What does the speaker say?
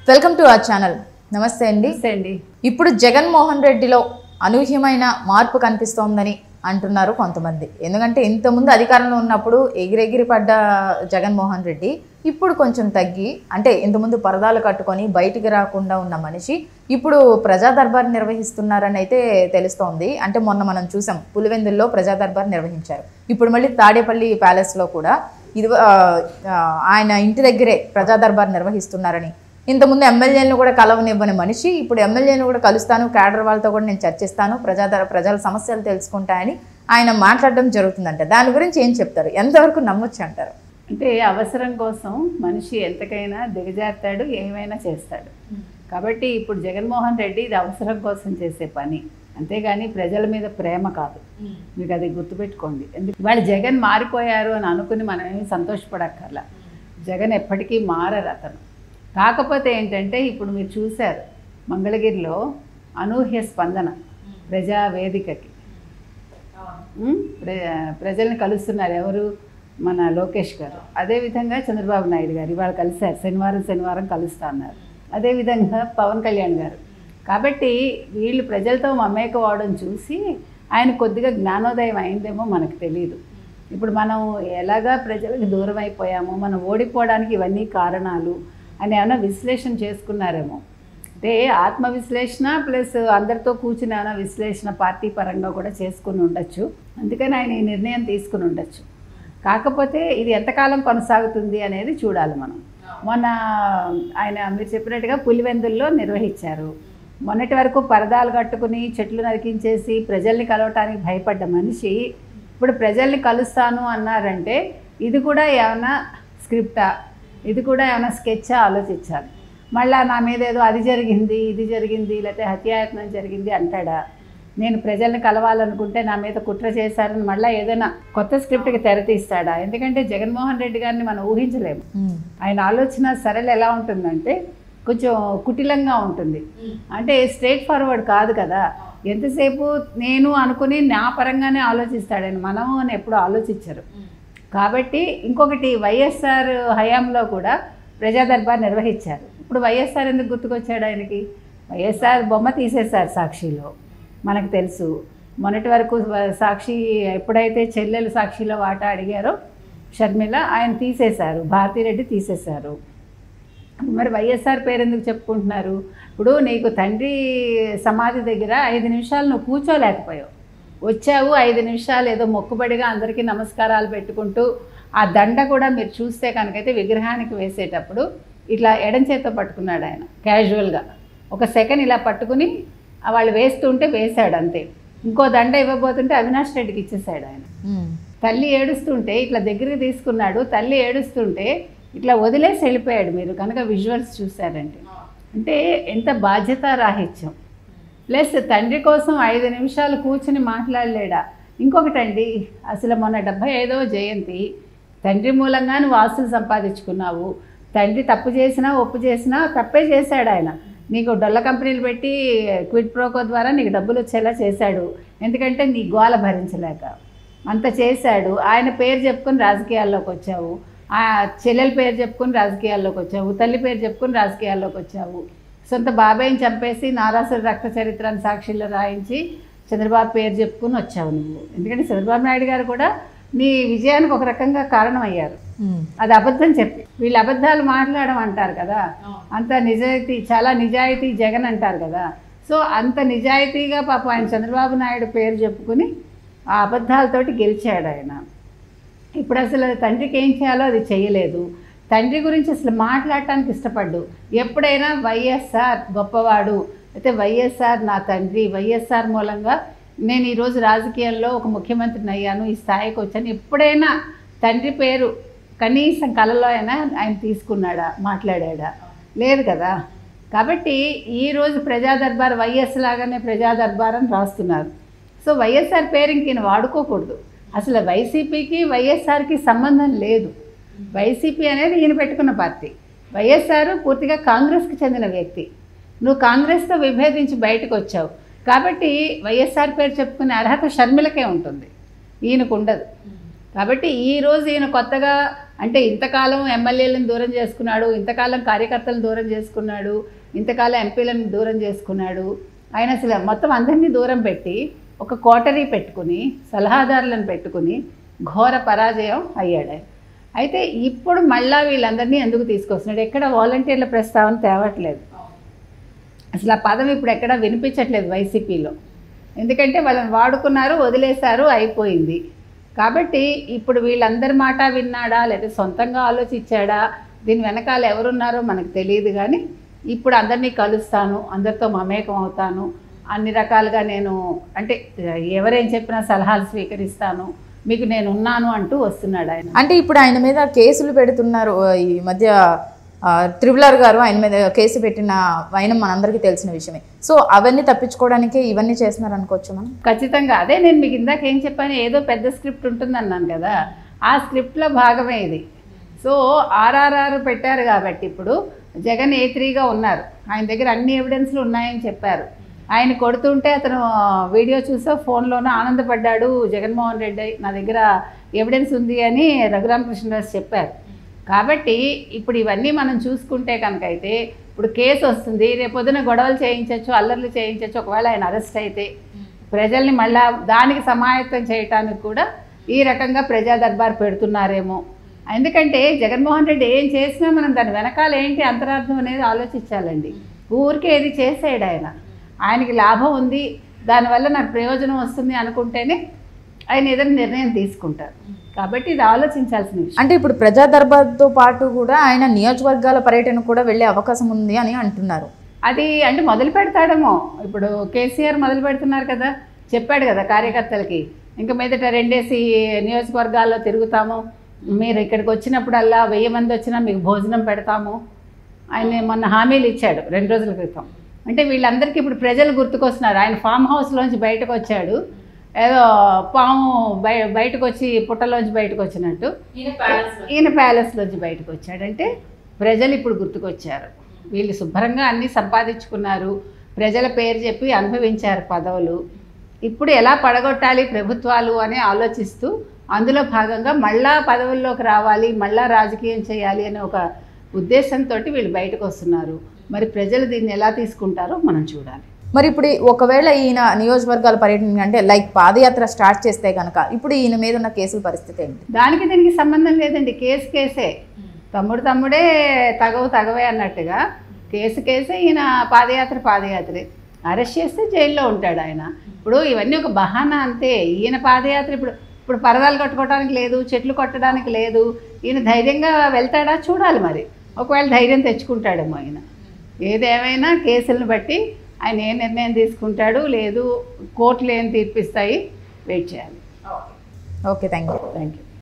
welcome to our channel నమస్తే అండి నమస్తే అండి ఇప్పుడు జగన్మోహన్ రెడ్డిలో అనూహ్యమైన మార్పు కనిపిస్తోందని అంటున్నారు కొంతమంది ఎందుకంటే ఇంతకుముందు అధికారంలో ఉన్నప్పుడు ఎగిరెగిరి పడ్డ జగన్మోహన్ రెడ్డి ఇప్పుడు కొంచెం తగ్గి అంటే ఇంతకుముందు పరదాలు కట్టుకొని బయటికి రాకుండా ఉన్న మనిషి ఇప్పుడు ప్రజా దర్బార్ నిర్వహిస్తున్నారని అయితే తెలుస్తోంది అంటే మొన్న మనం చూసాం పులివెందుల్లో ప్రజా దర్బార్ నిర్వహించారు ఇప్పుడు మళ్ళీ తాడేపల్లి ప్యాలెస్లో కూడా ఇది ఆ, ఆ, ఆయన ఇంటి దగ్గరే ప్రజా దర్బార్ నిర్వహిస్తున్నారని ఇంతకుముందు ఎమ్మెల్యేలను కూడా కలవనివ్వని మనిషి ఇప్పుడు ఎమ్మెల్యేలను కూడా కలుస్తాను క్యాడర్ వాళ్ళతో కూడా నేను చర్చిస్తాను ప్రజాదర ప్రజల సమస్యలు తెలుసుకుంటాయని ఆయన మాట్లాడడం జరుగుతుందంట దాని గురించి ఏం చెప్తారు ఎంతవరకు నమ్మొచ్చు అంటారు అంటే అవసరం కోసం మనిషి ఎంతకైనా దిగజారుతాడు ఏమైనా చేస్తాడు కాబట్టి ఇప్పుడు జగన్మోహన్ రెడ్డి ఇది అవసరం కోసం చేసే పని అంతేగాని ప్రజల మీద ప్రేమ కాదు మీకు అది గుర్తుపెట్టుకోండి ఎందుకు వాళ్ళు జగన్ మారిపోయారు అని అనుకుని మనం ఏమి సంతోషపడక్కర్లా జగన్ ఎప్పటికీ మారరు అతను కాకపోతే ఏంటంటే ఇప్పుడు మీరు చూశారు మంగళగిరిలో అనూహ్య స్పందన ప్రజా వేదికకి ఉమ్, ప్ర- ప్రజల్ని కలుస్తున్నారు ఎవరు మన లోకేష్ గారు అదేవిధంగా చంద్రబాబు నాయుడు గారు ఇవాళ కలిశారు శనివారం శనివారం కలుస్తా అన్నారు అదేవిధంగా పవన్ కళ్యాణ్ గారు కాబట్టి వీళ్ళు ప్రజలతో మమేకం అవడం చూసి ఆయన కొద్దిగా జ్ఞానోదయం అయిందేమో మనకు తెలియదు ఇప్పుడు మనం ఎలాగా ప్రజలకు దూరం అయిపోయామో మనం ఓడిపోవడానికి ఇవన్నీ కారణాలు అని ఏమైనా విశ్లేషణ చేసుకున్నారేమో అంటే ఆత్మ విశ్లేషణ ప్లస్ అందరితో కూర్చుని ఏమైనా విశ్లేషణ పార్టీ పరంగా కూడా చేసుకుని ఉండొచ్చు అందుకని ఆయన ఈ నిర్ణయం తీసుకుని ఉండొచ్చు కాకపోతే ఇది ఎంతకాలం కొనసాగుతుంది అనేది చూడాలి మనం మొన్న ఆయన మీరు చెప్పినట్టుగా పులివెందుల్లో నిర్వహించారు మొన్నటి వరకు పరదాలు కట్టుకుని చెట్లు నరికించేసి ప్రజల్ని కలవటానికి భయపడ్డ మనిషి ఇప్పుడు ప్రజల్ని కలుస్తాను అన్నారంటే ఇది కూడా ఏమైనా స్క్రిప్టా ఇది కూడా ఏమైనా స్కెచ్చా ఆలోచించాలి మళ్ళా నా మీద ఏదో అది జరిగింది ఇది జరిగింది లేకపోతే హత్యాయత్నం జరిగింది అంటాడా నేను ప్రజల్ని కలవాలనుకుంటే నా మీద కుట్ర చేశారని మళ్ళీ ఏదైనా కొత్త స్క్రిప్ట్కి తెరతీస్తాడా ఎందుకంటే జగన్మోహన్ రెడ్డి గారిని మనం ఊహించలేము ఆయన ఆలోచన సరళ ఎలా ఉంటుందంటే కొంచెం కుటిలంగా ఉంటుంది అంటే స్ట్రైట్ ఫార్వర్డ్ కాదు కదా ఎంతసేపు నేను అనుకుని నా పరంగానే ఆలోచిస్తాడు ఆయన మనం అని ఎప్పుడు ఆలోచించరు కాబట్టి ఇంకొకటి వైఎస్ఆర్ హయాంలో కూడా ప్రజా దర్బార్ నిర్వహించారు ఇప్పుడు వైఎస్ఆర్ ఎందుకు గుర్తుకొచ్చాడు ఆయనకి వైఎస్ఆర్ బొమ్మ తీసేశారు సాక్షిలో మనకు తెలుసు మొన్నటి వరకు వ- సాక్షి ఎప్పుడైతే చెల్లెలు సాక్షిలో వాటా అడిగారో షర్మిల ఆయన తీసేశారు భారతిరెడ్డి తీసేశారు మరి వైఎస్ఆర్ పేరు ఎందుకు చెప్పుకుంటున్నారు ఇప్పుడు నీకు తండ్రి సమాధి దగ్గర ఐదు నిమిషాలు నువ్వు కూర్చోలేకపోయావు వచ్చావు ఐదు నిమిషాలు ఏదో మొక్కుబడిగా అందరికీ నమస్కారాలు పెట్టుకుంటూ ఆ దండ కూడా మీరు చూస్తే కనుకైతే విగ్రహానికి వేసేటప్పుడు ఇట్లా ఎడం చేత్తో పట్టుకున్నాడు ఆయన క్యాజువల్గా ఒక సెకండ్ ఇలా పట్టుకుని ఆ వాళ్ళు వేస్తుంటే వేశాడు అంతే ఇంకో దండ ఇవ్వబోతుంటే అవినాష్ రెడ్డికి ఇచ్చేసాడు ఆయన తల్లి ఏడుస్తుంటే ఇట్లా దగ్గరికి తీసుకున్నాడు తల్లి ఏడుస్తుంటే ఇట్లా వదిలేసి వెళ్ళిపోయాడు మీరు కనుక విజువల్స్ చూశారంటే అంటే ఎంత బాధ్యత రాహిత్యం ప్లస్ తండ్రి కోసం ఐదు నిమిషాలు కూర్చుని మాట్లాడలేడా ఇంకొకటండి అసలు మొన్న డెబ్భై ఐదవ జయంతి తండ్రి మూలంగా నువ్వు ఆస్తులు సంపాదించుకున్నావు తండ్రి తప్పు చేసినా ఒప్పు చేసినా తప్పే చేశాడు ఆయన నీకు డొల్ల కంపెనీలు పెట్టి క్విడ్ ప్రోకో ద్వారా నీకు డబ్బులు వచ్చేలా చేశాడు ఎందుకంటే నీ గోల భరించలేక అంత చేశాడు ఆయన పేరు చెప్పుకొని రాజకీయాల్లోకి వచ్చావు ఆ చెల్లెల పేరు చెప్పుకొని రాజకీయాల్లోకి వచ్చావు తల్లి పేరు చెప్పుకొని రాజకీయాల్లోకి వచ్చావు సొంత బాబాయిని చంపేసి నారాసుర రక్త చరిత్రను సాక్షిలో రాయించి చంద్రబాబు పేరు చెప్పుకొని వచ్చావు నువ్వు ఎందుకంటే చంద్రబాబు నాయుడు గారు కూడా నీ విజయానికి ఒక రకంగా కారణమయ్యారు అది అబద్ధం చెప్పి వీళ్ళు అబద్ధాలు మాట్లాడడం అంటారు కదా అంత నిజాయితీ చాలా నిజాయితీ జగన్ అంటారు కదా సో అంత నిజాయితీగా పాప ఆయన చంద్రబాబు నాయుడు పేరు చెప్పుకుని ఆ అబద్ధాలతోటి గెలిచాడు ఆయన ఇప్పుడు అసలు తండ్రికి ఏం చేయాలో అది చేయలేదు తండ్రి గురించి అసలు మాట్లాడటానికి ఇష్టపడ్డు ఎప్పుడైనా వైఎస్ఆర్ గొప్పవాడు అయితే వైఎస్ఆర్ నా తండ్రి వైఎస్ఆర్ మూలంగా నేను ఈరోజు రాజకీయాల్లో ఒక ముఖ్యమంత్రిని అయ్యాను ఈ స్థాయికి వచ్చాను ఎప్పుడైనా తండ్రి పేరు కనీసం కలలో అయినా ఆయన తీసుకున్నాడా మాట్లాడాడా లేదు కదా కాబట్టి ఈరోజు ప్రజా దర్బార్ వైఎస్ లాగానే ప్రజా దర్బార్ అని రాస్తున్నారు సో వైఎస్ఆర్ పేరు ఇంక ఈయన వాడుకోకూడదు అసలు వైసీపీకి వైఎస్ఆర్కి సంబంధం లేదు వైసీపీ అనేది ఈయన పెట్టుకున్న పార్టీ వైఎస్ఆర్ పూర్తిగా కాంగ్రెస్కి చెందిన వ్యక్తి నువ్వు కాంగ్రెస్తో విభేదించి బయటకు వచ్చావు కాబట్టి వైఎస్ఆర్ పేరు చెప్పుకునే అర్హత షర్మిలకే ఉంటుంది ఈయనకు ఉండదు కాబట్టి ఈ రోజు ఈయన కొత్తగా అంటే ఇంతకాలం ఎమ్మెల్యేలను దూరం చేసుకున్నాడు ఇంతకాలం కార్యకర్తలను దూరం చేసుకున్నాడు ఇంతకాలం ఎంపీలను దూరం చేసుకున్నాడు ఆయన అసలు మొత్తం అందరినీ దూరం పెట్టి ఒక కోటరీ పెట్టుకుని సలహాదారులను పెట్టుకుని ఘోర పరాజయం అయ్యాడు ఆయన అయితే ఇప్పుడు మళ్ళా వీళ్ళందరినీ ఎందుకు తీసుకొస్తున్నాడు ఎక్కడ వాలంటీర్ల ప్రస్తావన తేవట్లేదు అసలు ఆ పదం ఇప్పుడు ఎక్కడ వినిపించట్లేదు వైసీపీలో ఎందుకంటే వాళ్ళని వాడుకున్నారు వదిలేశారు అయిపోయింది కాబట్టి ఇప్పుడు వీళ్ళందరి మాట విన్నాడా లేదా సొంతంగా ఆలోచించాడా దీని వెనకాల ఎవరున్నారో మనకు తెలియదు కానీ ఇప్పుడు అందరినీ కలుస్తాను అందరితో మమేకం అవుతాను అన్ని రకాలుగా నేను అంటే ఎవరేం చెప్పినా సలహాలు స్వీకరిస్తాను మీకు నేను ఉన్నాను అంటూ వస్తున్నాడు ఆయన అంటే ఇప్పుడు ఆయన మీద కేసులు పెడుతున్నారు ఆ, ఈ మధ్య త్రిబులర్ గారు ఆయన మీద కేసు పెట్టిన వైనం మనందరికీ తెలిసిన విషయమే సో అవన్నీ తప్పించుకోవడానికి ఇవన్నీ చేస్తున్నారు అనుకోవచ్చు మనం ఖచ్చితంగా అదే నేను మీకు ఇందాక ఏం చెప్పాను ఏదో పెద్ద స్క్రిప్ట్ ఉంటుంది అన్నాను కదా ఆ స్క్రిప్ట్లో భాగమే ఇది సో ఆర్ఆర్ఆర్ పెట్టారు కాబట్టి ఇప్పుడు జగన్ ఏ త్రీగా ఉన్నారు ఆయన దగ్గర అన్ని ఎవిడెన్స్లు ఉన్నాయని చెప్పారు ఆయన కొడుతుంటే అతను వీడియో చూసో ఫోన్లోనే ఆనందపడ్డాడు జగన్మోహన్ రెడ్డి నా దగ్గర ఎవిడెన్స్ ఉంది అని రఘురామకృష్ణదాస్ చెప్పారు కాబట్టి ఇప్పుడు ఇవన్నీ మనం చూసుకుంటే కనుక అయితే ఇప్పుడు కేసు వస్తుంది రేపొద్దున గొడవలు చేయించవచ్చు అల్లర్లు చేయించవచ్చు ఒకవేళ ఆయన అరెస్ట్ అయితే ప్రజల్ని మళ్ళా దానికి సమాయత్తం చేయటానికి కూడా ఈ రకంగా ప్రజా దర్బార్ పెడుతున్నారేమో ఎందుకంటే జగన్మోహన్ రెడ్డి ఏం చేసినా మనం దాని వెనకాల ఏంటి అంతరార్థం అనేది ఆలోచించాలండి ఊరికే ఇది చేసాడు ఆయన ఆయనకి లాభం ఉంది దానివల్ల నాకు ప్రయోజనం వస్తుంది అనుకుంటేనే ఆయన ఏదైనా నిర్ణయం తీసుకుంటారు కాబట్టి ఇది ఆలోచించాల్సిన విషయం అంటే ఇప్పుడు ప్రజా దర్బార్తో పాటు కూడా ఆయన నియోజకవర్గాల పర్యటన కూడా వెళ్ళే అవకాశం ఉంది అని అంటున్నారు అది అంటే మొదలు పెడతాడేమో ఇప్పుడు కేసీఆర్ మొదలు పెడుతున్నారు కదా చెప్పాడు కదా కార్యకర్తలకి ఇంకా మీదట రెండేసి నియోజకవర్గాల్లో తిరుగుతాము మీరు ఇక్కడికి వచ్చినప్పుడల్లా వెయ్యి మంది వచ్చినా మీకు భోజనం పెడతాము ఆయన మొన్న హామీలు ఇచ్చాడు రెండు రోజుల క్రితం అంటే వీళ్ళందరికీ ఇప్పుడు ప్రజలు గుర్తుకొస్తున్నారు ఆయన ఫామ్ హౌస్లోంచి బయటకు వచ్చాడు ఏదో పాము బయ బయటకు వచ్చి పుట్టలోంచి బయటకు వచ్చినట్టు ఈయన ప్యాలెస్లోంచి బయటకు వచ్చాడంటే ప్రజలు ఇప్పుడు గుర్తుకొచ్చారు వీళ్ళు శుభ్రంగా అన్నీ సంపాదించుకున్నారు ప్రజల పేరు చెప్పి అనుభవించారు పదవులు ఇప్పుడు ఎలా పడగొట్టాలి ప్రభుత్వాలు అని ఆలోచిస్తూ అందులో భాగంగా మళ్ళా పదవుల్లోకి రావాలి మళ్ళా రాజకీయం చేయాలి అనే ఒక ఉద్దేశంతో వీళ్ళు బయటకు వస్తున్నారు మరి ప్రజలు దీన్ని ఎలా తీసుకుంటారో మనం చూడాలి మరి ఇప్పుడు ఈ- ఒకవేళ ఈయన నియోజకవర్గాల పర్యటన అంటే లైక్ పాదయాత్ర స్టార్ట్ చేస్తే కనుక ఇప్పుడు ఈయన మీద ఉన్న కేసుల పరిస్థితి ఏంటి దానికి దీనికి సంబంధం లేదండి కేసు కేసే తమ్ముడు తమ్ముడే తగవు తగవే అన్నట్టుగా కేసు కేసే ఈయన పాదయాత్ర పాదయాత్రే అరెస్ట్ చేస్తే జైల్లో ఉంటాడు ఆయన ఇప్పుడు ఇవన్నీ ఒక బహానా అంతే ఈయన పాదయాత్ర ఇప్పుడు ఇప్పుడు పరదాలు కట్టుకోవడానికి లేదు చెట్లు కొట్టడానికి లేదు ఈయన ధైర్యంగా వెళ్తాడా చూడాలి మరి ఒకవేళ ధైర్యం తెచ్చుకుంటాడేమో ఆయన ఏదేమైనా కేసులను బట్టి ఆయన ఏ నిర్ణయం తీసుకుంటాడు లేదు కోర్టులు ఏం తీర్పిస్తాయి వెయిట్ చేయాలి okay thank you thank you